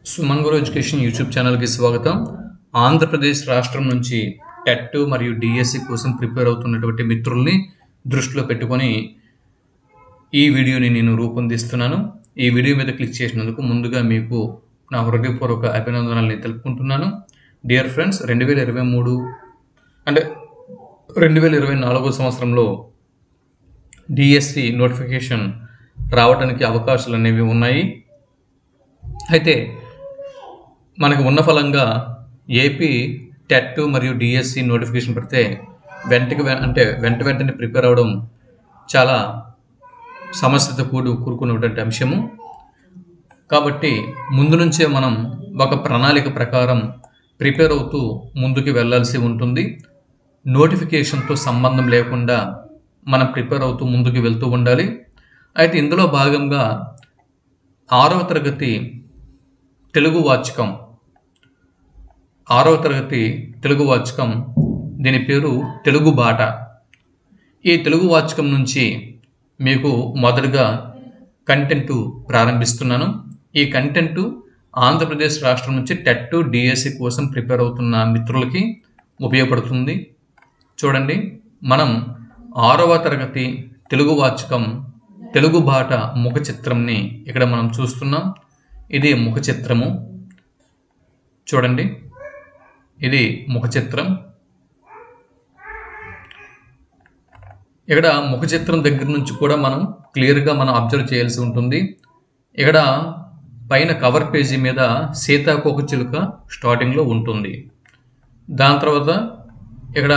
సుమన్ గురు education YouTube ఛానల్కి స్వాగతం ఆంధ్రప్రదేశ్ రాష్ట్రం నుంచి టెట్ మరియు డిఎస్సి కోసం ప్రిపేర్ అవుతున్నటువంటి మిత్రుల్ని దృష్టిలో పెట్టుకొని ఈ వీడియోని నేను రూపొందిస్తున్నాను ఈ వీడియో మీద క్లిక్ చేసినందుకు ముందుగా మీకు నా హృదయపూర్వక అభినందనల్ని తెలుపుకుంటున్నాను డియర్ ఫ్రెండ్స్ రెండు వేల ఇరవై మూడు అంటే రెండు వేల ఇరవై నాలుగో సంవత్సరంలో డిఎస్సి నోటిఫికేషన్ రావడానికి అవకాశాలు అనేవి ఉన్నాయి అయితే మనకు ఉన్న ఫలంగా ఏపీ టెట్ మరియు డిఎస్సి నోటిఫికేషన్ పడితే వెంటకి వె- అంటే వెంట వెంటనే ప్రిపేర్ అవ్వడం చాలా సమస్యతో కూడి కూరుకున్నటువంటి అంశము కాబట్టి ముందు నుంచే మనం ఒక ప్రణాళిక ప్రకారం ప్రిపేర్ అవుతూ ముందుకు వెళ్ళాల్సి ఉంటుంది నోటిఫికేషన్తో సంబంధం లేకుండా మనం ప్రిపేర్ అవుతూ ముందుకు వెళ్తూ ఉండాలి అయితే ఇందులో భాగంగా ఆరవ తరగతి తెలుగు వాచకం ఆరవ తరగతి తెలుగు వాచకం దీని పేరు తెలుగు బాట ఈ తెలుగు వాచకం నుంచి మీకు మొదటగా కంటెంట్ ప్రారంభిస్తున్నాను ఈ కంటెంట్ ఆంధ్రప్రదేశ్ రాష్ట్రం నుంచి టెట్ డిఎస్సి కోసం ప్రిపేర్ అవుతున్న మిత్రులకి ఉపయోగపడుతుంది చూడండి మనం ఆరవ తరగతి తెలుగు వాచకం తెలుగు బాట ముఖ చిత్రంని ఇక్కడ మనం చూస్తున్నాం ఇది ముఖ చిత్రము చూడండి ఇది ముఖ చిత్రం ఇక్కడ ముఖ చిత్రం దగ్గర నుంచి కూడా మనం క్లియర్గా మనం అబ్జర్వ్ చేయాల్సి ఉంటుంది ఇక్కడ పైన కవర్ పేజీ మీద సీతాకోక చిలుక స్టార్టింగ్లో ఉంటుంది దాని తర్వాత ఇక్కడ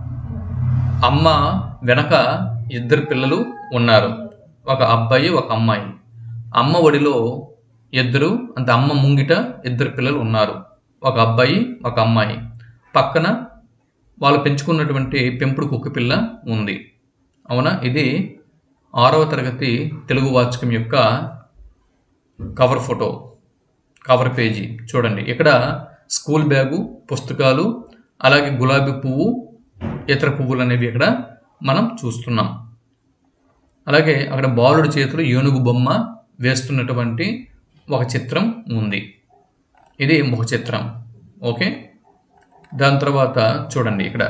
అమ్మ వెనక ఇద్దరు పిల్లలు ఉన్నారు ఒక అబ్బాయి ఒక అమ్మాయి అమ్మ ఒడిలో ఇద్దరు అంటే అమ్మ ముంగిట ఇద్దరు పిల్లలు ఉన్నారు ఒక అబ్బాయి ఒక అమ్మాయి పక్కన వాళ్ళు పెంచుకున్నటువంటి పెంపుడు కుక్క పిల్ల ఉంది అవునా ఇది ఆరవ తరగతి తెలుగు వాచకం యొక్క కవర్ ఫోటో కవర్ పేజీ చూడండి ఇక్కడ స్కూల్ బ్యాగు పుస్తకాలు అలాగే గులాబీ పువ్వు ఇతర పువ్వులు అనేవి ఇక్కడ మనం చూస్తున్నాం అలాగే అక్కడ బాలుడి చేతులు ఏనుగు బొమ్మ వేస్తున్నటువంటి ఒక చిత్రం ఉంది ఇది ముఖ చిత్రం ఓకే దాని తర్వాత చూడండి ఇక్కడ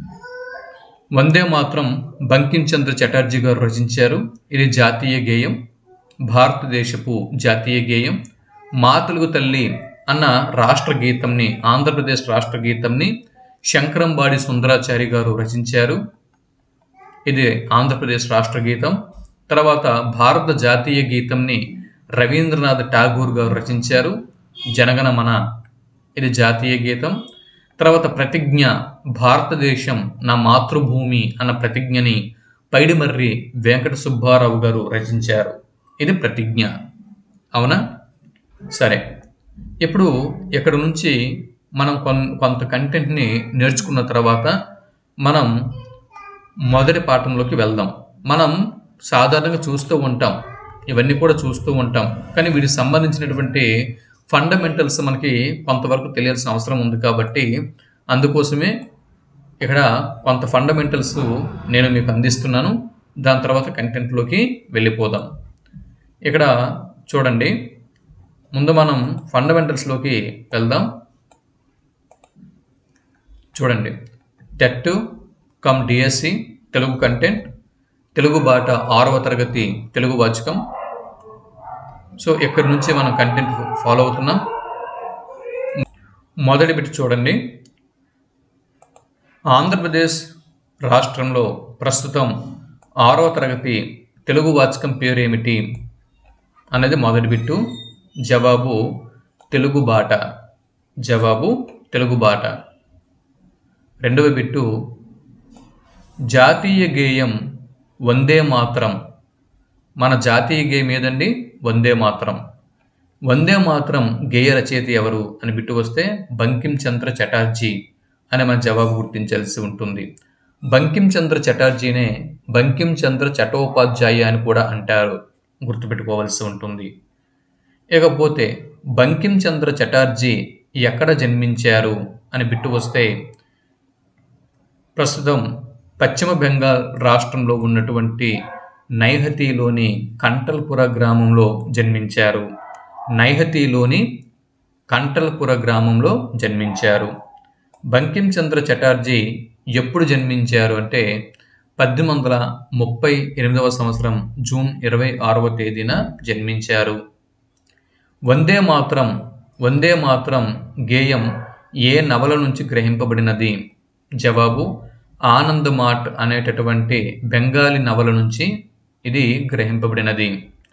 వందే మాత్రం బంకించంద్ర చటర్జీ గారు రచించారు ఇది జాతీయ గేయం భారతదేశపు జాతీయ గేయం మా తెలుగు తల్లి అన్న రాష్ట్ర గీతంని ఆంధ్రప్రదేశ్ రాష్ట్ర గీతంని శంకరంబాడి సుందరాచారి గారు రచించారు ఇది ఆంధ్రప్రదేశ్ రాష్ట్ర గీతం తర్వాత భారత జాతీయ గీతంని రవీంద్రనాథ్ ఠాగూర్ గారు రచించారు జనగణమన ఇది జాతీయ గీతం తర్వాత ప్రతిజ్ఞ భారతదేశం నా మాతృభూమి అన్న ప్రతిజ్ఞని పైడిమర్రి వెంకట సుబ్బారావు గారు రచించారు ఇది ప్రతిజ్ఞ అవునా సరే ఇప్పుడు ఇక్కడ నుంచి మనం కొన్ కొంత కంటెంట్ని నేర్చుకున్న తర్వాత మనం మొదటి పాఠంలోకి వెళ్దాం మనం సాధారణంగా చూస్తూ ఉంటాం ఇవన్నీ కూడా చూస్తూ ఉంటాం కానీ వీటికి సంబంధించినటువంటి ఫండమెంటల్స్ మనకి కొంతవరకు తెలియాల్సిన అవసరం ఉంది కాబట్టి అందుకోసమే ఇక్కడ కొంత ఫండమెంటల్స్ నేను మీకు అందిస్తున్నాను దాని తర్వాత కంటెంట్లోకి వెళ్ళిపోదాం ఇక్కడ చూడండి ముందు మనం ఫండమెంటల్స్లోకి వెళ్దాం చూడండి TET cum DSC Telugu content Telugu బాట ఆరవ తరగతి తెలుగు వాచకం సో ఇక్కడి నుంచి మనం కంటెంట్ ఫాలో అవుతున్నాం మొదటి బిట్ చూడండి ఆంధ్రప్రదేశ్ రాష్ట్రంలో ప్రస్తుతం ఆరవ తరగతి తెలుగు వాచకం పేరు ఏమిటి అనేది మొదటి బిట్టు జవాబు తెలుగు బాట జవాబు తెలుగు బాట రెండవ బిట్టు జాతీయ గేయం వందే మాత్రం మన జాతీయ గేయం ఏదండి వందే మాత్రం వందే మాత్రం గేయ రచయిత ఎవరు అని బిట్టు వస్తే బంకిం చంద్ర చటర్జీ అని మన జవాబు గుర్తించాల్సి ఉంటుంది బంకిం చంద్ర చటర్జీనే బంకిం చంద్ర చటోపాధ్యాయ అని కూడా అంటారు గుర్తుపెట్టుకోవాల్సి ఉంటుంది ఇకపోతే బంకిం చంద్ర చటర్జీ ఎక్కడ జన్మించారు అని బిట్టు వస్తే ప్రస్తుతం పశ్చిమ బెంగాల్ రాష్ట్రంలో ఉన్నటువంటి నైహతిలోని కంటల్పుర గ్రామంలో జన్మించారు నైహతిలోని కంటల్పుర గ్రామంలో జన్మించారు బంకిం చంద్ర చటర్జీ ఎప్పుడు జన్మించారు అంటే పద్దెనిమిది వందల ముప్పై ఎనిమిదవ సంవత్సరం జూన్ ఇరవై ఆరవ తేదీన జన్మించారు వందే మాత్రం వందే మాత్రం గేయం ఏ నవల నుంచి గ్రహింపబడినది జవాబు ఆనంద్ మాట్ అనేటటువంటి బెంగాలీ నవల నుంచి ఇది గ్రహింపబడినది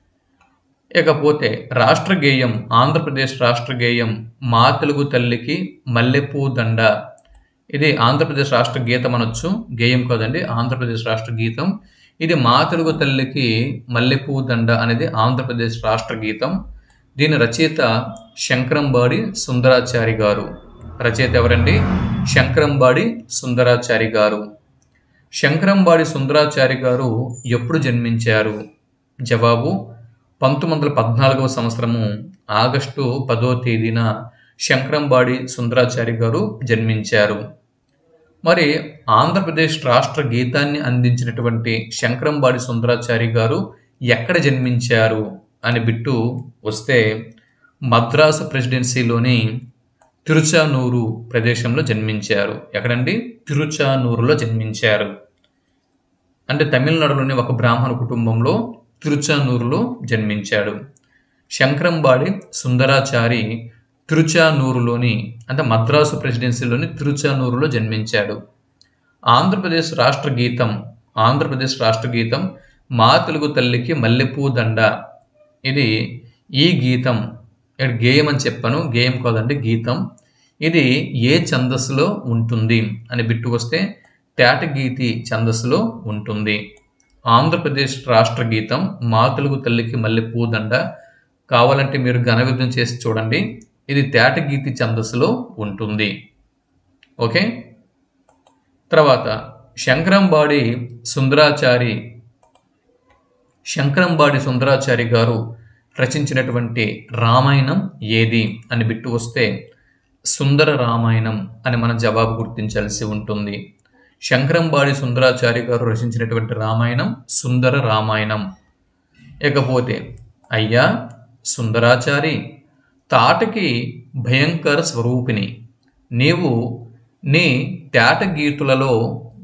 ఇకపోతే రాష్ట్ర గేయం ఆంధ్రప్రదేశ్ రాష్ట్ర గేయం మా తెలుగు తల్లికి మల్లెపూ దండ ఇది ఆంధ్రప్రదేశ్ రాష్ట్ర గీతం అనొచ్చు గేయం కాదండి ఆంధ్రప్రదేశ్ రాష్ట్ర గీతం ఇది మా తెలుగు తల్లికి మల్లెపూ దండ అనేది ఆంధ్రప్రదేశ్ రాష్ట్ర గీతం దీని రచయిత శంకరంబాడి సుందరాచారి గారు రచయిత ఎవరండి శంకరంబాడి సుందరాచారి గారు శంకరంబాడి సుందరాచారి గారు ఎప్పుడు జన్మించారు జవాబు పంతొమ్మిది వందల పద్నాలుగవ సంవత్సరము ఆగస్టు పదో తేదీన శంకరంబాడి సుందరాచారి గారు జన్మించారు మరి ఆంధ్రప్రదేశ్ రాష్ట్ర గీతాన్ని అందించినటువంటి శంకరంబాడి సుందరాచారి గారు ఎక్కడ జన్మించారు అని బిట్టు వస్తే మద్రాసు ప్రెసిడెన్సీలోని తిరుచానూరు ప్రదేశంలో జన్మించారు ఎక్కడండి తిరుచానూరులో జన్మించారు అంటే తమిళనాడులోని ఒక బ్రాహ్మణ కుటుంబంలో తిరుచానూరులో జన్మించాడు శంకరంబాడి సుందరాచారి తిరుచానూరులోని అంటే మద్రాసు ప్రెసిడెన్సీలోని తిరుచానూరులో జన్మించాడు ఆంధ్రప్రదేశ్ రాష్ట్ర గీతం ఆంధ్రప్రదేశ్ రాష్ట్ర గీతం మా తెలుగు తల్లికి మల్లెపూ దండ ఇది ఈ గీతం ఇక్కడ గేయం అని చెప్పాను గేయం కాదండి గీతం ఇది ఏ ఛందస్సులో ఉంటుంది అని బిట్టు వస్తే తేటగీతి ఛందస్సులో ఉంటుంది ఆంధ్రప్రదేశ్ రాష్ట్ర గీతం మా తెలుగు తల్లికి మల్లెపూ దండ కావాలంటే మీరు ఘనవిధం చేసి చూడండి ఇది తేటగీతి ఛందస్సులో ఉంటుంది ఓకే తర్వాత శంకరంబాడి సుందరాచారి శంకరంబాడి సుందరాచారి గారు రచించినటువంటి రామాయణం ఏది అని బిట్టు వస్తే సుందర రామాయణం అని మన జవాబు గుర్తించాల్సి ఉంటుంది శంకరంబాడి సుందరాచారి గారు రచించినటువంటి రామాయణం సుందర రామాయణం ఇకపోతే అయ్యా సుందరాచారి తాటకి భయంకర స్వరూపిణి నీవు నీ తేట గీతులలో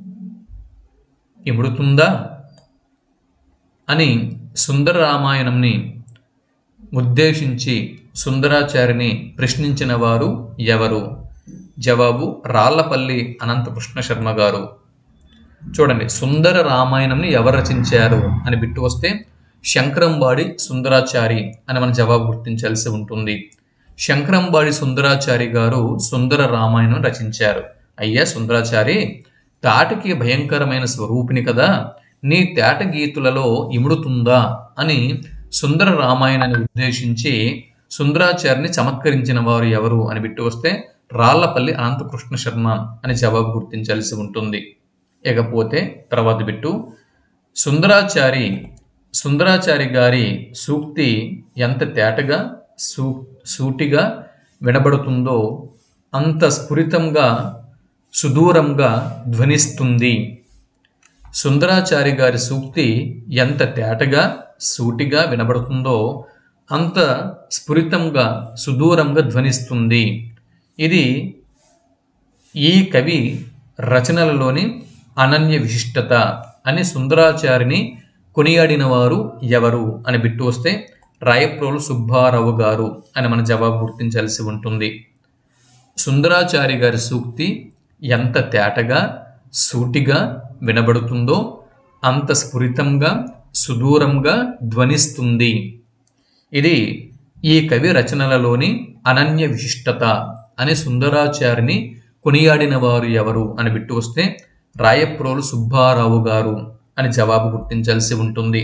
ఇముడుతుందా అని సుందర రామాయణంని ఉద్దేశించి సుందరాచారిని ప్రశ్నించిన వారు ఎవరు జవాబు రాళ్లపల్లి అనంతకృష్ణ శర్మ గారు చూడండి సుందర రామాయణంని ఎవరు రచించారు అని బిట్టు వస్తే శంకరంబాడి సుందరాచారి అని మన జవాబు గుర్తించాల్సి ఉంటుంది శంకరంబాడి సుందరాచారి గారు సుందర రామాయణం రచించారు అయ్యా సుందరాచారి తాటికి భయంకరమైన స్వరూపిణి కదా నీ తేట గీతులలో ఇముడుతుందా అని సుందర రామాయణాన్ని ఉద్దేశించి సుందరాచారిని చమత్కరించిన వారు ఎవరు అని బిట్టు వస్తే రాళ్లపల్లి అనంతకృష్ణ శర్మ అని జవాబు గుర్తించాల్సి ఉంటుంది ఇకపోతే తర్వాత బిట్టు సుందరాచారి సుందరాచారి గారి సూక్తి ఎంత తేటగా సూ సూటిగా వినబడుతుందో అంత స్ఫురితంగా సుదూరంగా ధ్వనిస్తుంది సుందరాచారి గారి సూక్తి ఎంత తేటగా సూటిగా వినబడుతుందో అంత స్ఫురితంగా సుదూరంగా ధ్వనిస్తుంది ఇది ఈ కవి రచనలలోని అనన్య విశిష్టత అని సుందరాచారిని కొనియాడిన వారు ఎవరు అని బిట్టు వస్తే రాయప్రోలు సుబ్బారావు గారు అని మన జవాబు గుర్తించాల్సి ఉంటుంది సుందరాచారి గారి సూక్తి ఎంత తేటగా సూటిగా వినబడుతుందో అంత స్ఫురితంగా సుదూరంగా ధ్వనిస్తుంది ఇది ఈ కవి రచనలలోని అనన్య విశిష్టత అని సుందరాచారిని కొనియాడిన వారు ఎవరు అని బిట్టు వస్తే రాయప్రోలు సుబ్బారావు గారు అని జవాబు గుర్తించాల్సి ఉంటుంది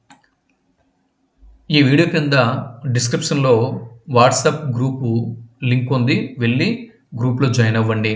ఈ వీడియో కింద డిస్క్రిప్షన్లో వాట్సాప్ గ్రూపు లింక్ ఉంది వెళ్ళి గ్రూప్లో జాయిన్ అవ్వండి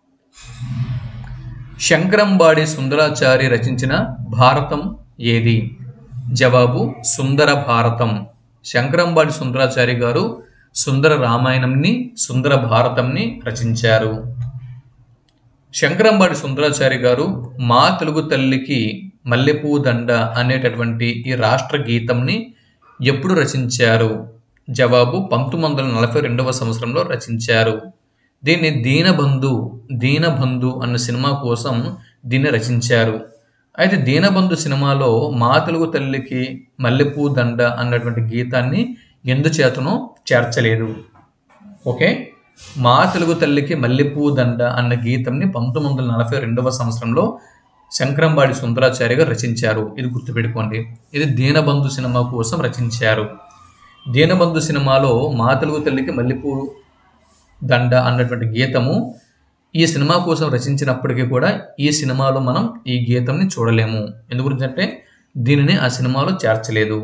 శంకరంబాడి సుందరాచారి రచించిన భారతం ఏది జవాబు సుందర భారతం శంకరంబాడి సుందరాచారి గారు సుందర రామాయణంని సుందర భారతంని రచించారు శంకరంబాడి సుందరాచారి గారు మా తెలుగు తల్లికి మల్లెపూ దండ అనేటటువంటి ఈ రాష్ట్ర గీతంని ఎప్పుడు రచించారు జవాబు పంతొమ్మిది వందల నలభై రెండవ సంవత్సరంలో రచించారు దీన్ని దీనబంధు దీనబంధు అన్న సినిమా కోసం దీన్ని రచించారు అయితే దీనబంధు సినిమాలో మా తెలుగు తల్లికి మల్లెపూ దండ అన్నటువంటి గీతాన్ని ఎందుచేతనో చేర్చలేదు ఓకే మా తెలుగు తల్లికి మల్లెపూ దండ అన్న గీతంని పంతొమ్మిది వందల నలభై రెండవ సంవత్సరంలో శంకరంబాడి సుందరాచార్య గారు రచించారు ఇది గుర్తుపెట్టుకోండి ఇది దీనబంధు సినిమా కోసం రచించారు దీనబంధు సినిమాలో మా తెలుగు తల్లికి మల్లెపూ దండ అన్నటువంటి గీతము ఈ సినిమా కోసం రచించినప్పటికీ కూడా ఈ సినిమాలో మనం ఈ గీతంని చూడలేము ఎందు గురించి అంటే దీనిని ఆ సినిమాలో చేర్చలేదు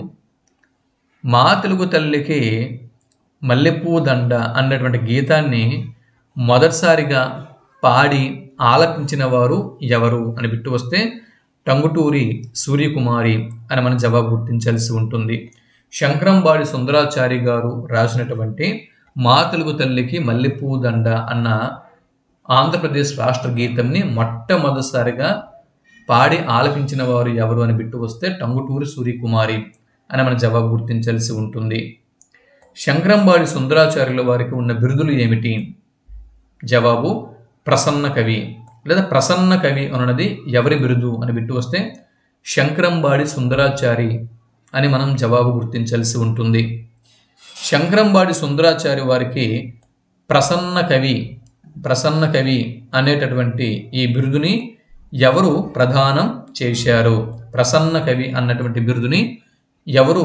మా తెలుగు తల్లికి మల్లెపూ దండ అన్నటువంటి గీతాన్ని మొదటిసారిగా పాడి ఆలపించిన వారు ఎవరు అని బిట్టు వస్తే టంగుటూరి సూర్యకుమారి అని మనం జవాబు గుర్తించాల్సి ఉంటుంది శంకరంబాడి సుందరాచారి గారు రాసినటువంటి మా తెలుగు తల్లికి మల్లెపూ దండ అన్న ఆంధ్రప్రదేశ్ రాష్ట్ర గీతంని మొట్టమొదటిసారిగా పాడి ఆలపించిన వారు ఎవరు అని బిట్టు వస్తే టంగుటూరి సూర్యకుమారి అని మన జవాబు గుర్తించాల్సి ఉంటుంది శంకరంబాడి సుందరాచార్యుల వారికి ఉన్న బిరుదులు ఏమిటి జవాబు ప్రసన్న కవి లేదా ప్రసన్న కవి అనున్నది ఎవరి బిరుదు అని బిట్టు వస్తే శంకరంబాడి సుందరాచారి అని మనం జవాబు గుర్తించాల్సి ఉంటుంది శంకరంబాడి సుందరాచారి వారికి ప్రసన్న కవి ప్రసన్న కవి అనేటటువంటి ఈ బిరుదుని ఎవరు ప్రదానం చేశారు ప్రసన్న కవి అన్నటువంటి బిరుదుని ఎవరు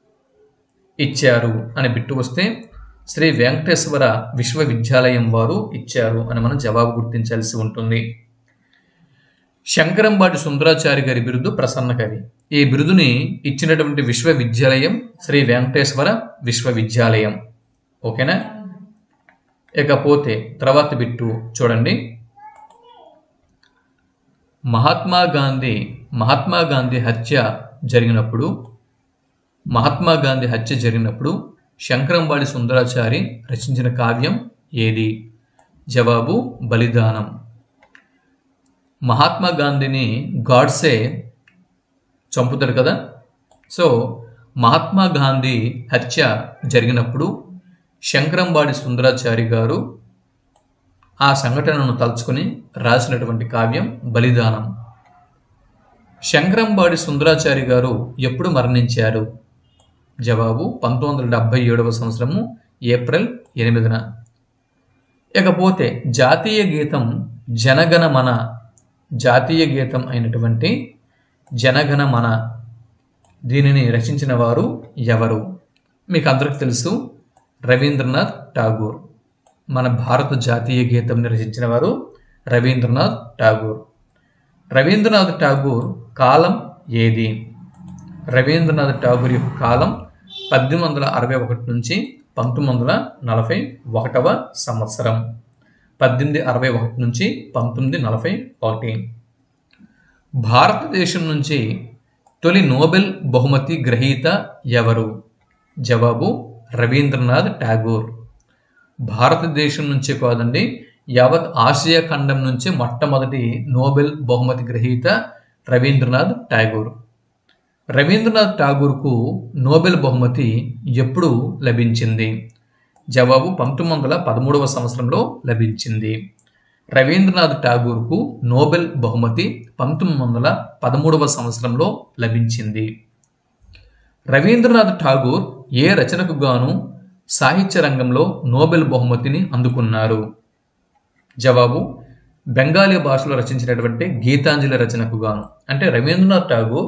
ఇచ్చారు అని బిట్టు వస్తే శ్రీ వెంకటేశ్వర విశ్వవిద్యాలయం వారు ఇచ్చారు అని మనం జవాబు గుర్తించాల్సి ఉంటుంది శంకరంబాటి సుందరాచారి గారి బిరుదు ప్రసన్న కవి ఈ బిరుదుని ఇచ్చినటువంటి విశ్వవిద్యాలయం శ్రీ వెంకటేశ్వర విశ్వవిద్యాలయం ఓకేనా ఇకపోతే తర్వాత బిట్టు చూడండి మహాత్మా గాంధీ మహాత్మా గాంధీ హత్య జరిగినప్పుడు మహాత్మా గాంధీ హత్య జరిగినప్పుడు శంకరంబాడి సుందరాచారి రచించిన కావ్యం ఏది జవాబు బలిదానం మహాత్మా గాంధీని గాడ్సే చంపుతారు కదా సో మహాత్మా గాంధీ హత్య జరిగినప్పుడు శంకరంబాడి సుందరాచారి గారు ఆ సంఘటనను తలుచుకుని రాసినటువంటి కావ్యం బలిదానం శంకరంబాడి సుందరాచారి గారు ఎప్పుడు మరణించారు జవాబు పంతొమ్మిది వందల డెబ్భై ఏడవ సంవత్సరము ఏప్రిల్ ఎనిమిదిన ఇకపోతే జాతీయ గీతం జనగణమన జాతీయ గీతం అయినటువంటి జనగణమన దీనిని రచించిన వారు ఎవరు మీకు అందరికి తెలుసు రవీంద్రనాథ్ ఠాగూర్ మన భారత జాతీయ గీతంని రచించిన వారు రవీంద్రనాథ్ ఠాగూర్ రవీంద్రనాథ్ ఠాగూర్ కాలం ఏది రవీంద్రనాథ్ ఠాగూర్ యొక్క కాలం పద్దెనిమిది వందల అరవై ఒకటి నుంచి పంతొమ్మిది వందల నలభై ఒకటవ సంవత్సరం పద్దెనిమిది అరవై ఒకటి నుంచి పంతొమ్మిది నలభై ఒకటి భారతదేశం నుంచి తొలి నోబెల్ బహుమతి గ్రహీత ఎవరు జవాబు రవీంద్రనాథ్ ఠాగూర్ భారతదేశం నుంచి కాదండి యావత్ ఆసియా ఖండం నుంచి మొట్టమొదటి నోబెల్ బహుమతి గ్రహీత రవీంద్రనాథ్ ఠాగూర్ రవీంద్రనాథ్ ఠాగూర్కు నోబెల్ బహుమతి ఎప్పుడు లభించింది జవాబు పంతొమ్మిది వందల పదమూడవ సంవత్సరంలో లభించింది రవీంద్రనాథ్ ఠాగూర్కు నోబెల్ బహుమతి పంతొమ్మిది వందల పదమూడవ సంవత్సరంలో లభించింది రవీంద్రనాథ్ ఠాగూర్ ఏ రచనకు గాను సాహిత్య రంగంలో నోబెల్ బహుమతిని అందుకున్నారు జవాబు బెంగాలీ భాషలో రచించినటువంటి గీతాంజలి రచనకు గాను అంటే రవీంద్రనాథ్ ఠాగూర్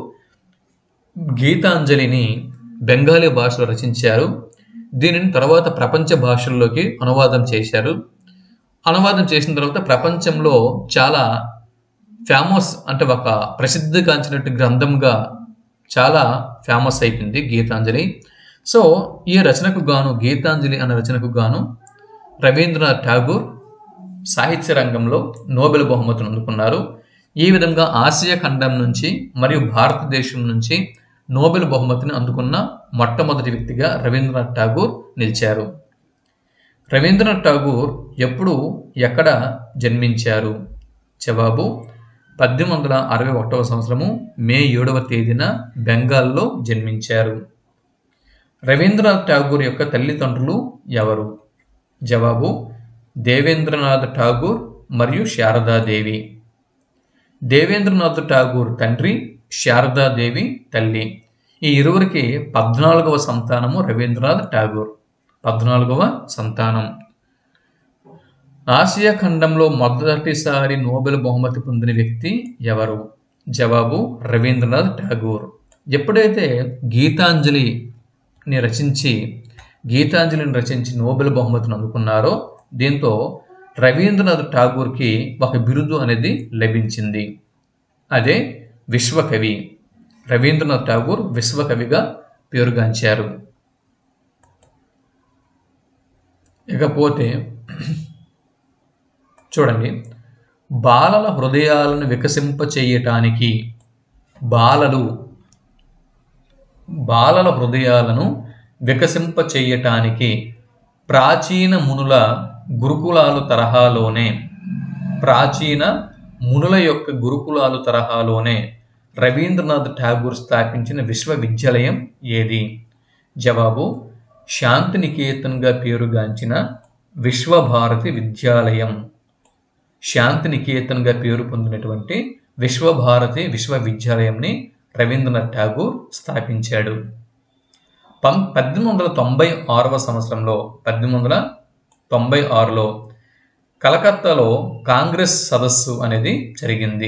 గీతాంజలిని బెంగాలీ భాషలో రచించారు దీనిని తర్వాత ప్రపంచ భాషల్లోకి అనువాదం చేశారు అనువాదం చేసిన తర్వాత ప్రపంచంలో చాలా ఫేమస్ అంటే ఒక ప్రసిద్ధిగాంచినట్టు గ్రంథంగా చాలా ఫేమస్ అయిపోయింది గీతాంజలి సో ఈ రచనకు గాను గీతాంజలి అనే రచనకు గాను రవీంద్రనాథ్ ఠాగూర్ సాహిత్య రంగంలో నోబెల్ బహుమతిని అందుకున్నారు ఈ విధంగా ఆసియా ఖండం నుంచి మరియు భారతదేశం నుంచి నోబెల్ బహుమతిని అందుకున్న మొట్టమొదటి వ్యక్తిగా రవీంద్రనాథ్ ఠాగూర్ నిలిచారు రవీంద్రనాథ్ ఠాగూర్ ఎప్పుడు ఎక్కడ జన్మించారు జవాబు పద్దెనిమిది వందల అరవై ఒకటవ సంవత్సరము మే ఏడవ తేదీన బెంగాల్లో జన్మించారు రవీంద్రనాథ్ ఠాగూర్ యొక్క తల్లిదండ్రులు ఎవరు జవాబు దేవేంద్రనాథ్ ఠాగూర్ మరియు శారదాదేవి దేవేంద్రనాథ్ ఠాగూర్ తండ్రి శారదాదేవి తల్లి ఈ ఇరువురికి పద్నాలుగవ సంతానము రవీంద్రనాథ్ ఠాగూర్ పద్నాలుగవ సంతానం ఆసియా ఖండంలో మొదటిసారి నోబెల్ బహుమతి పొందిన వ్యక్తి ఎవరు జవాబు రవీంద్రనాథ్ ఠాగూర్ ఎప్పుడైతే గీతాంజలిని రచించి గీతాంజలిని రచించి నోబెల్ బహుమతిని అందుకున్నారో దీంతో రవీంద్రనాథ్ ఠాగూర్కి ఒక బిరుదు అనేది లభించింది అదే విశ్వకవి రవీంద్రనాథ్ ఠాగూర్ విశ్వకవిగా పేరుగాంచారు ఇకపోతే చూడండి బాలల హృదయాలను వికసింప చేయటానికి బాలలు బాలల హృదయాలను వికసింప చేయటానికి ప్రాచీన మునుల గురుకులాలు తరహాలోనే ప్రాచీన మునుల యొక్క గురుకులాలు తరహాలోనే రవీంద్రనాథ్ ఠాగూర్ స్థాపించిన విశ్వవిద్యాలయం ఏది జవాబు శాంతినికేతన్గా పేరుగాంచిన విశ్వభారతి విద్యాలయం శాంతినికేతన్గా పేరు పొందినటువంటి విశ్వభారతి విశ్వవిద్యాలయంని రవీంద్రనాథ్ ఠాగూర్ స్థాపించాడు పం పద్దెనిమిది వందల తొంభై ఆరవ సంవత్సరంలో పద్దెనిమిది వందల తొంభై ఆరులో కలకత్తాలో కాంగ్రెస్ సదస్సు అనేది జరిగింది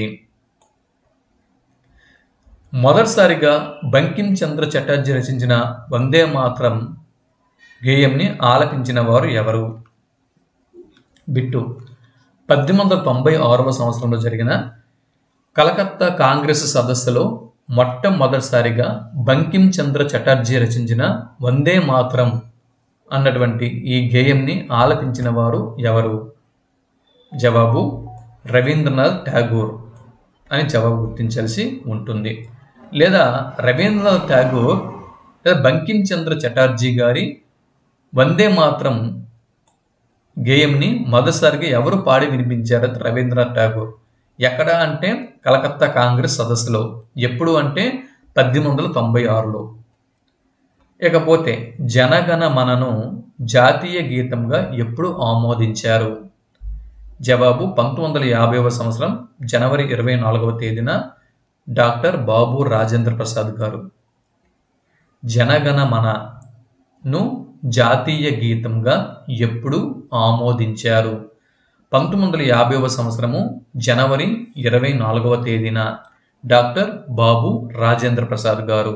మొదటిసారిగా బంకిం చంద్ర చటర్జీ రచించిన వందే మాత్రం గేయంని ఆలపించిన వారు ఎవరు బిట్టు పద్దెనిమిది వందల తొంభై ఆరవ సంవత్సరంలో జరిగిన కలకత్తా కాంగ్రెస్ సదస్సులో మొట్టమొదటిసారిగా బంకిం చంద్ర చటర్జీ రచించిన వందే మాత్రం అన్నటువంటి ఈ గేయంని ఆలపించిన వారు ఎవరు జవాబు రవీంద్రనాథ్ ఠాగూర్ అని జవాబు గుర్తించాల్సి ఉంటుంది లేదా రవీంద్రనాథ్ ఠాగూర్ లేదా బంకిం చంద్ర చటర్జీ గారి వందే మాత్రం గేయంని మొదటిసారిగా ఎవరు పాడి వినిపించారు రవీంద్రనాథ్ ఠాగూర్ ఎక్కడ అంటే కలకత్తా కాంగ్రెస్ సదస్సులో ఎప్పుడు అంటే పద్దెనిమిది వందల తొంభై ఆరులో ఇకపోతే జనగణ మనను జాతీయ గీతంగా ఎప్పుడు ఆమోదించారు జవాబు పంతొమ్మిది వందల యాభైవ సంవత్సరం జనవరి ఇరవై నాలుగవ తేదీన డాక్టర్ బాబు రాజేంద్ర ప్రసాద్ గారు జనగణ మనను జాతీయ గీతంగా ఎప్పుడు ఆమోదించారు పంతొమ్మిది వందల యాభైవ సంవత్సరము జనవరి ఇరవై నాలుగవ తేదీన డాక్టర్ బాబు రాజేంద్ర ప్రసాద్ గారు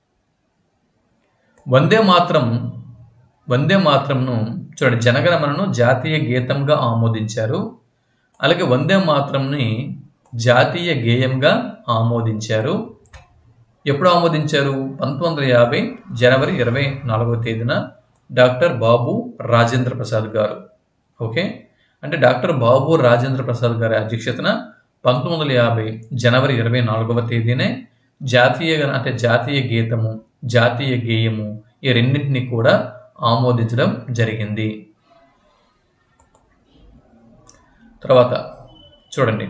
వందే మాత్రం వందే మాత్రంను చూడండి జనగణమనను జాతీయ గీతంగా ఆమోదించారు అలాగే వందే మాత్రంని జాతీయ గేయంగా ఆమోదించారు ఎప్పుడు ఆమోదించారు పంతొమ్మిది వందల యాభై జనవరి ఇరవై నాలుగవ తేదీన డాక్టర్ బాబు రాజేంద్ర ప్రసాద్ గారు ఓకే అంటే డాక్టర్ బాబు రాజేంద్ర ప్రసాద్ గారి అధ్యక్షతన పంతొమ్మిది వందల యాభై జనవరి ఇరవై నాలుగవ తేదీనే జాతీయ గణ- అంటే జాతీయ గీతము జాతీయ గేయము ఈ రెండింటిని కూడా ఆమోదించడం జరిగింది తర్వాత చూడండి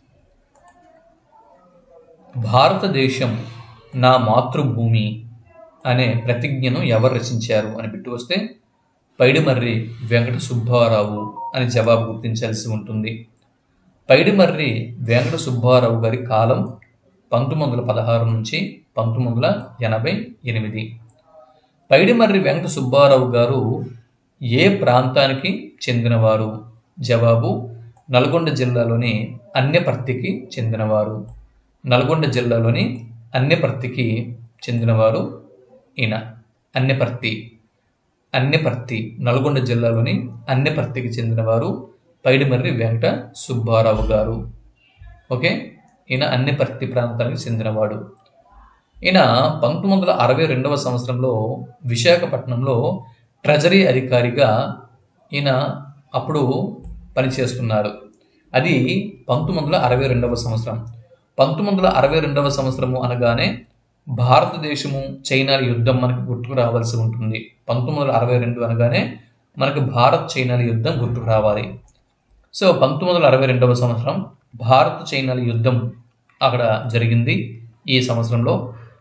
భారతదేశం నా మాతృభూమి అనే ప్రతిజ్ఞను ఎవరు రచించారు అని పెట్టి వస్తే పైడిమర్రి వెంకట సుబ్బారావు అని జవాబు గుర్తించాల్సి ఉంటుంది పైడిమర్రి వెంకట సుబ్బారావు గారి కాలం పంతొమ్మిది వందల పదహారు నుంచి పంతొమ్మిది వందల ఎనభై ఎనిమిది పైడిమర్రి వెంకట సుబ్బారావు గారు ఏ ప్రాంతానికి చెందినవారు జవాబు నల్గొండ జిల్లాలోని అన్యపర్తికి చెందినవారు నల్గొండ జిల్లాలోని అన్యపర్తికి చెందినవారు ఈయన అన్యపర్తి అన్నెపర్తి నల్గొండ జిల్లాలోని అన్నెపర్తికి చెందినవారు పైడిమర్రి వెంకట సుబ్బారావు గారు ఓకే ఈయన అన్నెపర్తి ప్రాంతానికి చెందినవాడు ఈయన పంతొమ్మిది వందల అరవై రెండవ సంవత్సరంలో విశాఖపట్నంలో ట్రెజరీ అధికారిగా ఈయన అప్పుడు పనిచేస్తున్నారు అది పంతొమ్మిది వందల అరవై రెండవ సంవత్సరం పంతొమ్మిది వందల అరవై రెండవ సంవత్సరము అనగానే భారతదేశము చైనా యుద్ధం మనకు గుర్తుకు రావాల్సి ఉంటుంది పంతొమ్మిది వందల అరవై రెండు అనగానే మనకు భారత్ చైనాల యుద్ధం గుర్తుకు రావాలి సో పంతొమ్మిది వందల అరవై రెండవ సంవత్సరం భారత్ చైనాల యుద్ధం అక్కడ జరిగింది ఈ సంవత్సరంలో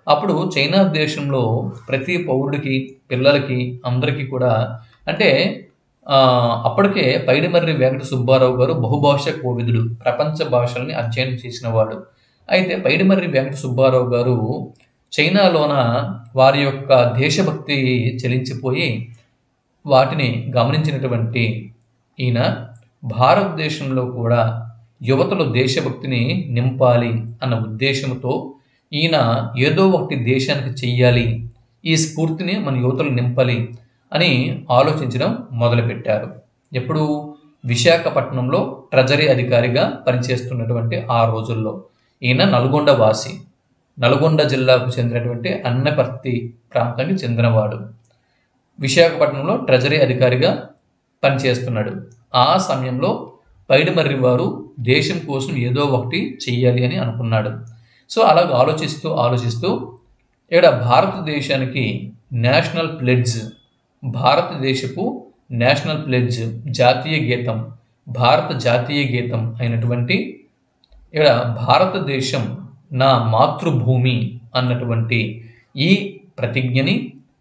అప్పుడు చైనా దేశంలో ప్రతి పౌరుడికి పిల్లలకి అందరికీ కూడా అంటే ఆ, అప్పటికే పైడిమర్రి వెంకట సుబ్బారావు గారు బహుభాషా కోవిదుడు ప్రపంచ భాషల్ని అధ్యయనం చేసిన వాడు అయితే పైడిమర్రి వెంకట సుబ్బారావు గారు చైనాలోన వారి యొక్క దేశభక్తి చెలించిపోయి వాటిని గమనించినటువంటి ఈయన భారతదేశంలో కూడా యువతలో దేశభక్తిని నింపాలి అన్న ఉద్దేశంతో ఈయన ఏదో ఒకటి దేశానికి చెయ్యాలి ఈ స్ఫూర్తిని మన యువతలు నింపాలి అని ఆలోచించడం మొదలుపెట్టారు ఎప్పుడు విశాఖపట్నంలో ట్రెజరీ అధికారిగా పనిచేస్తున్నటువంటి ఆ రోజుల్లో ఈయన నల్గొండ వాసి నల్గొండ జిల్లాకు చెందినటువంటి అన్నపర్తి ప్రాంతానికి చెందినవాడు విశాఖపట్నంలో ట్రెజరీ అధికారిగా పనిచేస్తున్నాడు ఆ సమయంలో పైడిమర్రి వారు దేశం కోసం ఏదో ఒకటి చెయ్యాలి అని అనుకున్నాడు సో అలాగ ఆలోచిస్తూ ఆలోచిస్తూ ఇక్కడ భారతదేశానికి నేషనల్ ప్లెడ్జ్ భారతదేశపు నేషనల్ ప్లెడ్జ్ జాతీయ గీతం భారత జాతీయ గీతం అయినటువంటి ఇక్కడ భారతదేశం నా మాతృభూమి అన్నటువంటి ఈ ప్రతిజ్ఞని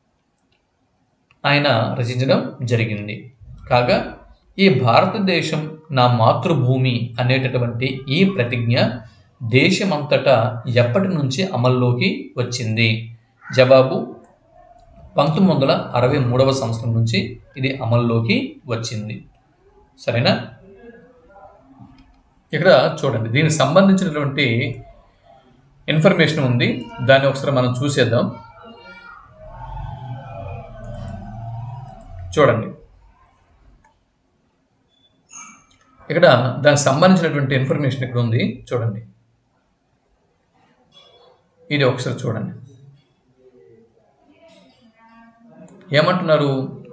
ఆయన రచించడం జరిగింది కాగా ఈ భారతదేశం నా మాతృభూమి అనేటటువంటి ఈ ప్రతిజ్ఞ దేశమంతటా ఎప్పటి నుంచి అమల్లోకి వచ్చింది జవాబు పంతొమ్మిది వందల అరవై మూడవ సంవత్సరం నుంచి ఇది అమల్లోకి వచ్చింది సరేనా ఇక్కడ చూడండి దీనికి సంబంధించినటువంటి ఇన్ఫర్మేషన్ ఉంది దాన్ని ఒకసారి మనం చూసేద్దాం చూడండి ఇక్కడ దానికి సంబంధించినటువంటి ఇన్ఫర్మేషన్ ఇక్కడ ఉంది చూడండి ఇది ఒకసారి చూడండి ఏమంటున్నారు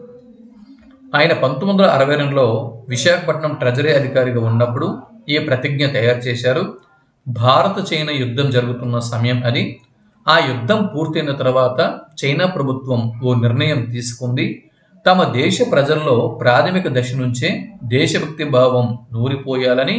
ఆయన పంతొమ్మిది వందల అరవై రెండులో విశాఖపట్నం ట్రెజరీ అధికారిగా ఉన్నప్పుడు ఈ ప్రతిజ్ఞ తయారు చేశారు భారత చైనా యుద్ధం జరుగుతున్న సమయం అది ఆ యుద్ధం పూర్తయిన తర్వాత చైనా ప్రభుత్వం ఓ నిర్ణయం తీసుకుంది తమ దేశ ప్రజల్లో ప్రాథమిక దశ నుంచే దేశభక్తి భావం నూరిపోయాలని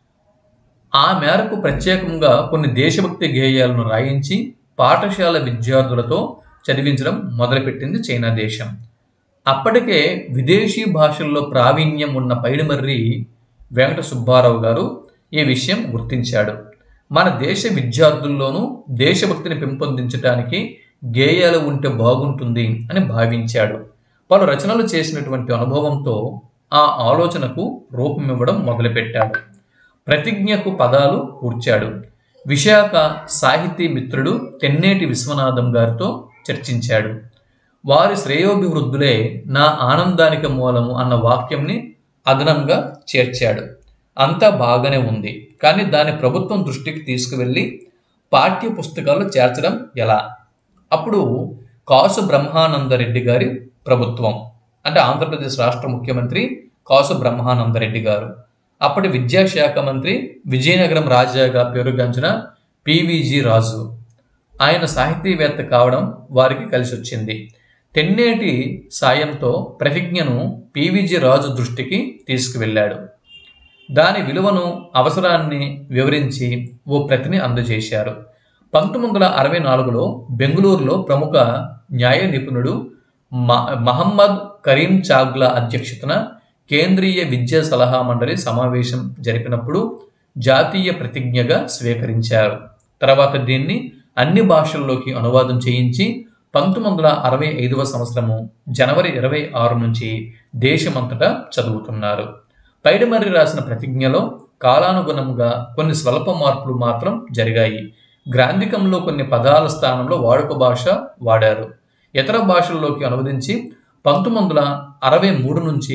ఆ మేరకు ప్రత్యేకంగా కొన్ని దేశభక్తి గేయాలను రాయించి పాఠశాల విద్యార్థులతో చదివించడం మొదలుపెట్టింది చైనా దేశం అప్పటికే విదేశీ భాషల్లో ప్రావీణ్యం ఉన్న పైడిమర్రి వెంకట సుబ్బారావు గారు ఈ విషయం గుర్తించాడు మన దేశ విద్యార్థుల్లోనూ దేశభక్తిని పెంపొందించడానికి గేయాలు ఉంటే బాగుంటుంది అని భావించాడు పలు రచనలు చేసినటువంటి అనుభవంతో ఆ ఆలోచనకు రూపమివ్వడం మొదలుపెట్టాడు ప్రతిజ్ఞకు పదాలు కూర్చాడు విశాఖ సాహితీ మిత్రుడు తెన్నేటి విశ్వనాథం గారితో చర్చించాడు వారి శ్రేయోభివృద్ధులే నా ఆనందానికి మూలము అన్న వాక్యంని అదనంగా చేర్చాడు అంతా బాగానే ఉంది కానీ దాన్ని ప్రభుత్వం దృష్టికి తీసుకువెళ్ళి పాఠ్య పుస్తకాల్లో చేర్చడం ఎలా అప్పుడు కాసు బ్రహ్మానందరెడ్డి గారి ప్రభుత్వం అంటే ఆంధ్రప్రదేశ్ రాష్ట్ర ముఖ్యమంత్రి కాసు బ్రహ్మానందరెడ్డి గారు అప్పటి విద్యాశాఖ మంత్రి విజయనగరం రాజాగా పేరుగాంచిన పివిజి రాజు ఆయన సాహితీవేత్త కావడం వారికి కలిసి వచ్చింది తెన్నేటి సాయంతో ప్రతిజ్ఞను పివిజి రాజు దృష్టికి తీసుకువెళ్ళాడు దాని విలువను అవసరాన్ని వివరించి ఓ ప్రతిని అందజేశారు పంతొమ్మిది వందల అరవై నాలుగులో బెంగళూరులో ప్రముఖ న్యాయ నిపుణుడు మ- మహమ్మద్ కరీం చాగ్లా అధ్యక్షతన కేంద్రీయ విద్యా సలహా మండలి సమావేశం జరిపినప్పుడు జాతీయ ప్రతిజ్ఞగా స్వీకరించారు తర్వాత దీన్ని అన్ని భాషల్లోకి అనువాదం చేయించి పంతొమ్మిది వందల అరవై ఐదవ సంవత్సరము జనవరి ఇరవై ఆరు నుంచి దేశమంతటా చదువుతున్నారు పైడిమర్రి రాసిన ప్రతిజ్ఞలో కాలానుగుణంగా కొన్ని స్వల్ప మార్పులు మాత్రం జరిగాయి గ్రాంధికంలో కొన్ని పదాల స్థానంలో వాడుక భాష వాడారు ఇతర భాషల్లోకి అనువదించి పంతొమ్మిది వందల అరవై మూడు నుంచి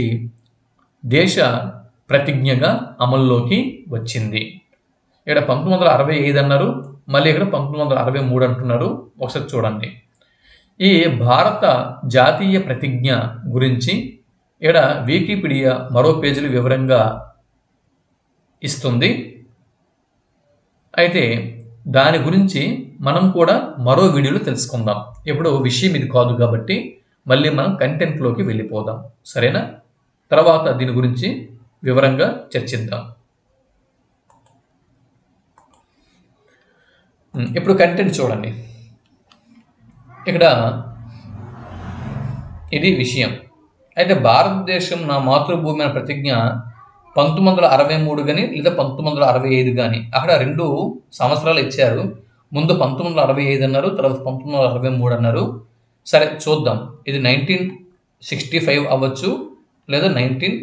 దేశ ప్రతిజ్ఞగా అమల్లోకి వచ్చింది ఇక్కడ పంతొమ్మిది వందల అరవై ఐదు అన్నారు మళ్ళీ ఇక్కడ పంతొమ్మిది వందల అరవై మూడు అంటున్నారు ఒకసారి చూడండి ఈ భారత జాతీయ ప్రతిజ్ఞ గురించి ఇక్కడ వికీపీడియా మరో పేజీలు వివరంగా ఇస్తుంది అయితే దాని గురించి మనం కూడా మరో వీడియోలో తెలుసుకుందాం ఇప్పుడు విషయం ఇది కాదు కాబట్టి మళ్ళీ మనం కంటెంట్లోకి వెళ్ళిపోదాం సరేనా తర్వాత దీని గురించి వివరంగా చర్చిద్దాం ఉమ్, ఇప్పుడు కంటెంట్ చూడండి ఇక్కడ ఇది విషయం అయితే భారతదేశం నా మాతృభూమి అనే ప్రతిజ్ఞ పంతొమ్మిది వందల అరవై మూడు కానీ లేదా పంతొమ్మిది వందల అరవై ఐదు కానీ అక్కడ రెండు సంవత్సరాలు ఇచ్చారు ముందు పంతొమ్మిది వందల అరవై ఐదు అన్నారు తర్వాత పంతొమ్మిది వందల అరవై మూడు అన్నారు సరే చూద్దాం ఇది నైన్టీన్ సిక్స్టీ ఫైవ్ అవ్వచ్చు లేదా నైన్టీన్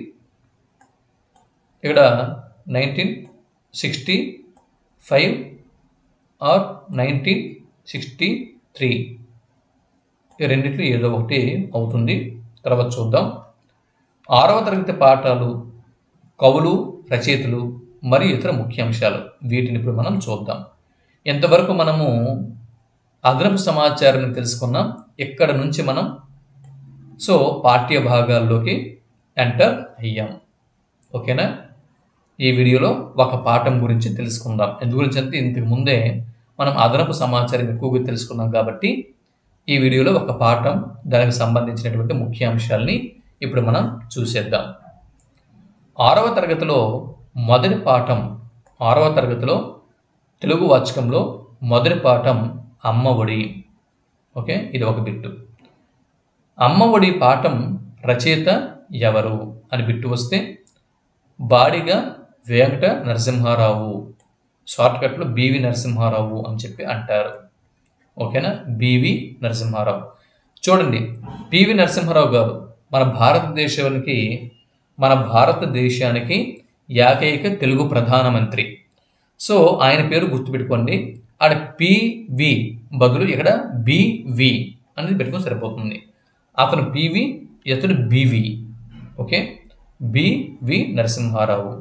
ఇక్కడ nineteen sixty five or nineteen sixty three ఈ రెండిట్లో ఏదో ఒకటి అవుతుంది తర్వాత చూద్దాం ఆరవ తరగతి పాఠాలు కవులు రచయితలు మరియు ఇతర ముఖ్యాంశాలు వీటిని ఇప్పుడు మనం చూద్దాం ఎంతవరకు మనము అదనపు సమాచారం తెలుసుకున్నాం ఇక్కడ నుంచి మనం సో పాఠ్య భాగాల్లోకి ఎంటర్ అయ్యాం ఓకేనా ఈ వీడియోలో ఒక పాఠం గురించి తెలుసుకుందాం ఎందు గురించి అంటే ఇంతకు ముందే మనం అదనపు సమాచారం ఎక్కువగా తెలుసుకున్నాం కాబట్టి ఈ వీడియోలో ఒక పాఠం దానికి సంబంధించినటువంటి ముఖ్యాంశాలని ఇప్పుడు మనం చూసేద్దాం ఆరవ తరగతిలో మొదటి పాఠం ఆరవ తరగతిలో తెలుగు వాచకంలో మొదటి పాఠం అమ్మ ఒడి ఓకే ఇది ఒక బిట్టు అమ్మ ఒడి పాఠం రచయిత ఎవరు అని బిట్టు వస్తే బాడిగా వెంకట నరసింహారావు షార్ట్కట్లో బివి నరసింహారావు అని చెప్పి అంటారు ఓకేనా బివి నరసింహారావు చూడండి పివి నరసింహారావు గారు మన భారతదేశానికి మన భారతదేశానికి ఏకైక తెలుగు ప్రధానమంత్రి సో ఆయన పేరు గుర్తుపెట్టుకోండి ఆడ పివి బదులు ఇక్కడ బివి అనేది పెట్టుకొని సరిపోతుంది అతను పివి ఇతను BV okay BV Narasimha Rao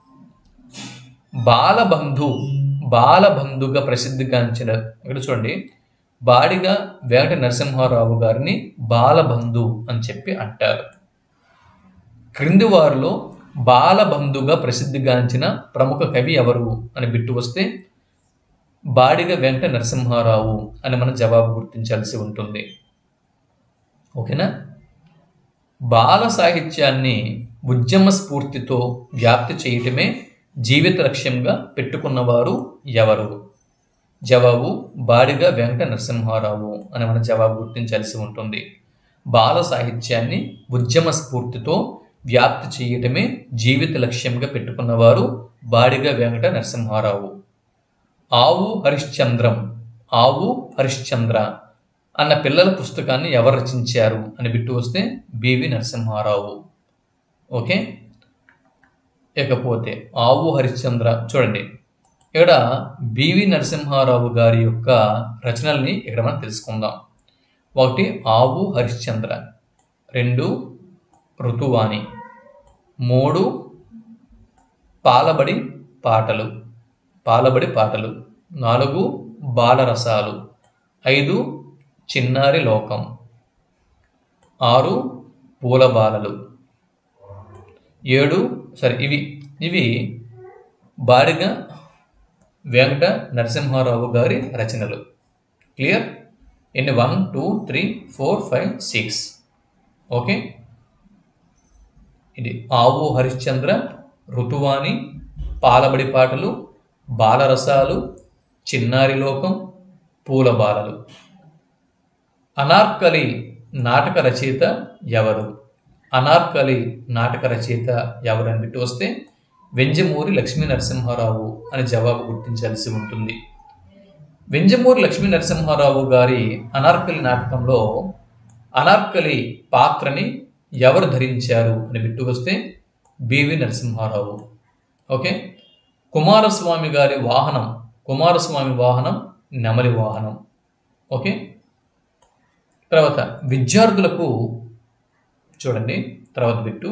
Balabandhu బాలబంధుగా ప్రసిద్ధిగాంచిన ఇక్కడ చూడండి బాడిగా వెంకట నరసింహారావు గారిని బాలబంధు అని చెప్పి అంటారు క్రింది వారిలో బాలబంధుగా ప్రసిద్ధిగాంచిన ప్రముఖ కవి ఎవరు అని బిట్టు వస్తే బాడిగ వెంకట నరసింహారావు అని మనం జవాబు గుర్తించాల్సి ఉంటుంది ఓకేనా బాల సాహిత్యాన్ని ఉద్యమ స్ఫూర్తితో వ్యాప్తి చేయటమే జీవిత లక్ష్యంగా పెట్టుకున్నవారు ఎవరు జవాబు బాడిగ వెంకట నరసింహారావు అని మన జవాబు గుర్తించాల్సి ఉంటుంది బాల సాహిత్యాన్ని ఉద్యమ స్ఫూర్తితో వ్యాప్తి చేయటమే జీవిత లక్ష్యంగా పెట్టుకున్నవారు బాడిగ వెంకట నరసింహారావు ఆవు హరిశ్చంద్రం ఆవు హరిశ్చంద్ర అన్న పిల్లల పుస్తకాన్ని ఎవరు రచించారు అని బిట్టు వస్తే బివి నరసింహారావు ఓకే ఇకపోతే ఆవు హరిశ్చంద్ర చూడండి ఇక్కడ బివి నరసింహారావు గారి యొక్క రచనల్ని ఇక్కడ మనం తెలుసుకుందాం ఒకటి ఆవు హరిశ్చంద్ర రెండు ఋతువాణి మూడు పాలబడి పాటలు పాలబడి పాటలు నాలుగు బాలరసాలు ఐదు చిన్నారి లోకం ఆరు పూలబాలలు ఏడు సరే ఇవి ఇవి బాడిగా వెంకట నరసింహారావు గారి రచనలు క్లియర్ ఎన్ని one two three four five six okay ఇది ఆవు హరిశ్చంద్ర ఋతువాణి పాలబడి పాటలు బాలరసాలు చిన్నారి లోకం పూలబాలలు అనార్కలి నాటక రచయిత ఎవరు అనార్కలి నాటక రచయిత ఎవరు అని బిట్టు వస్తే వెంజమూరి లక్ష్మీ నరసింహారావు అని జవాబు గుర్తించాల్సి ఉంటుంది వెంజమూరి లక్ష్మీ నరసింహారావు గారి అనార్కలి నాటకంలో అనార్కలి పాత్రని ఎవరు ధరించారు అని బిట్టు వస్తే బివి నరసింహారావు ఓకే కుమారస్వామి గారి వాహనం కుమారస్వామి వాహనం నెమలి వాహనం ఓకే తర్వాత విద్యార్థులకు చూడండి తర్వాత బిట్టు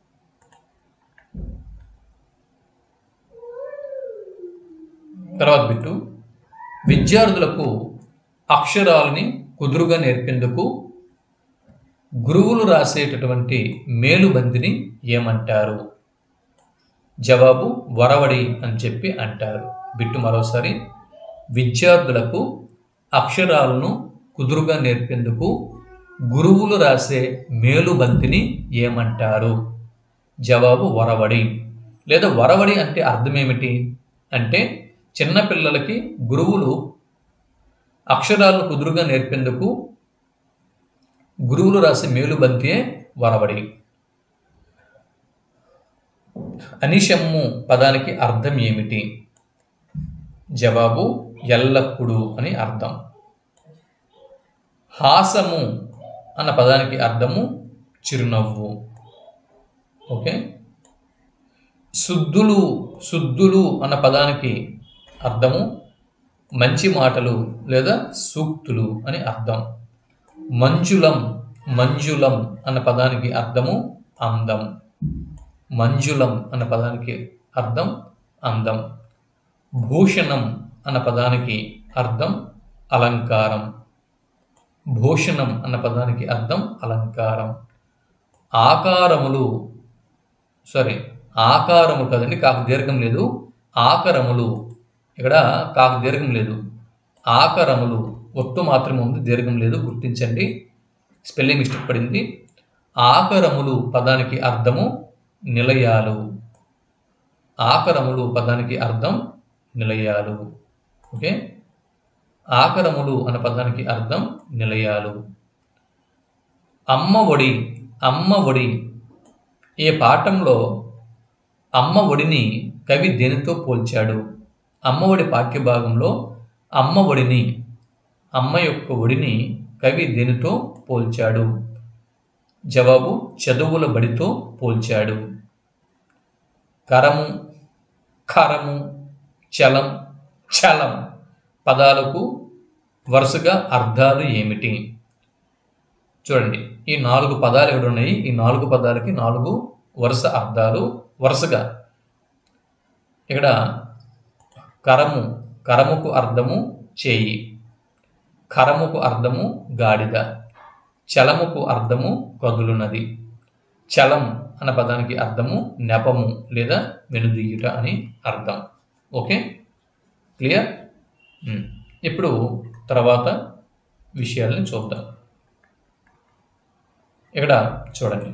తర్వాత బిట్టు విద్యార్థులకు అక్షరాలని కుదురుగా నేర్పేందుకు గురువులు రాసేటటువంటి మేలుబందిని ఏమంటారు జవాబు వరవడి అని చెప్పి అంటారు బిట్టు మరోసారి విద్యార్థులకు అక్షరాలను కుదురుగా నేర్పేందుకు గురువులు రాసే మేలుబంతిని ఏమంటారు జవాబు వరవడి లేదా వరవడి అంటే అర్థం ఏమిటి అంటే చిన్నపిల్లలకి గురువులు అక్షరాలను కుదురుగా నేర్పేందుకు గురువులు రాసే మేలు బంతియే వరవడి అనిశమ్ము పదానికి అర్థం ఏమిటి జవాబు ఎల్లప్పుడూ అని అర్థం హాసము అన్న పదానికి అర్థము చిరునవ్వు ఓకే శుద్ధులు శుద్ధులు అన్న పదానికి అర్థము మంచి మాటలు లేదా సూక్తులు అని అర్థం మంజులం మంజులం అన్న పదానికి అర్థము అందం మంజులం అన్న పదానికి అర్థం అందం భూషణం అన్న పదానికి అర్థం అలంకారం భూషణం అన్న పదానికి అర్థం అలంకారం ఆకారములు సారీ ఆకారము కదండి కాకు దీర్ఘం లేదు ఆకరములు ఇక్కడ కాకు దీర్ఘం లేదు ఆకరములు ఒత్తు మాత్రమే ఉంది దీర్ఘం లేదు గుర్తించండి స్పెల్లింగ్ మిస్టేక్ పడింది ఆకరములు పదానికి అర్థము నిలయాలు ఆకరములు పదానికి అర్థం నిలయాలు ఓకే ఆకరములు అన్న పదానికి అర్థం నిలయాలు అమ్మ ఒడి అమ్మ ఒడి ఏ పాఠంలో అమ్మ ఒడిని కవి దేనితో పోల్చాడు అమ్మ ఒడి పాఠ్యభాగంలో అమ్మ ఒడిని అమ్మ యొక్క ఒడిని కవి దేనితో పోల్చాడు జవాబు చదువుల బడితో పోల్చాడు కరము కరము చలం చలం పదాలకు వరుసగా అర్థాలు ఏమిటి చూడండి ఈ నాలుగు పదాలు ఎక్కడ ఉన్నాయి ఈ నాలుగు పదాలకి నాలుగు వరుస అర్థాలు వరుసగా ఇక్కడ కరము కరముకు అర్థము చేయి కరముకు అర్థము గాడిద చలముకు అర్థము కదులునది చలం అన్న పదానికి అర్థము నెపము లేదా వెనుదీయుట అని అర్థం ఓకే క్లియర్ ఉమ్. ఇప్పుడు తర్వాత విషయాల్ని చూద్దాం ఇక్కడ చూడండి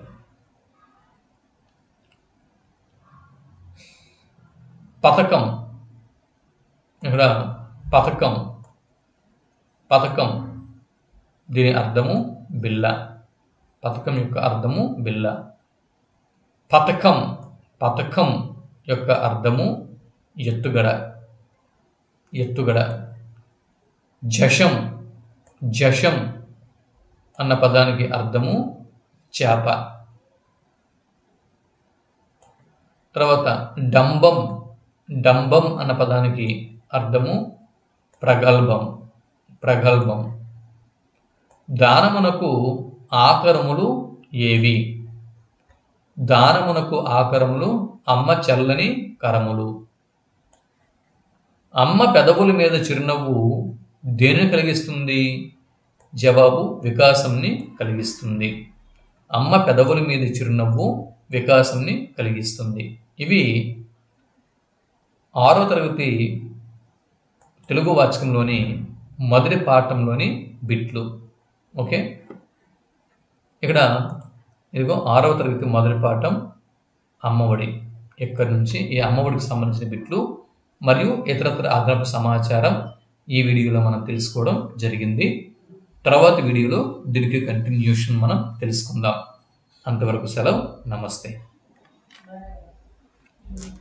పథకం ఇక్కడ పథకం పథకం దీని అర్థము బిల్ల పథకం యొక్క అర్థము బిల్ల పథకం పథకం యొక్క అర్థము ఎత్తుగడ ఎత్తుగడ జషం జషం అన్న పదానికి అర్థము చేప తర్వాత డంబం డంబం అన్న పదానికి అర్థము ప్రగల్భం ప్రగల్భం దానమునకు ఆకరములు ఏవి దానమునకు ఆకరములు అమ్మ చల్లని కరములు అమ్మ పెదవుల మీద చిరునవ్వు దేనిని కలిగిస్తుంది జవాబు వికాసంని కలిగిస్తుంది అమ్మ పెదవుల మీద చిరునవ్వు వికాసంని కలిగిస్తుంది ఇవి ఆరో తరగతి తెలుగు వాచకంలోని మొదటి పాఠంలోని బిట్లు ఓకే ఇక్కడ ఇదిగో ఆరవ తరగతి మొదటి పాఠం అమ్మఒడి ఎక్కడి నుంచి ఈ అమ్మఒడికి సంబంధించిన బిట్లు మరియు ఇతరత్ర అదనపు సమాచారం ఈ వీడియోలో మనం తెలుసుకోవడం జరిగింది తర్వాత వీడియోలో దీనికి కంటిన్యూషన్ మనం తెలుసుకుందాం అంతవరకు సెలవు నమస్తే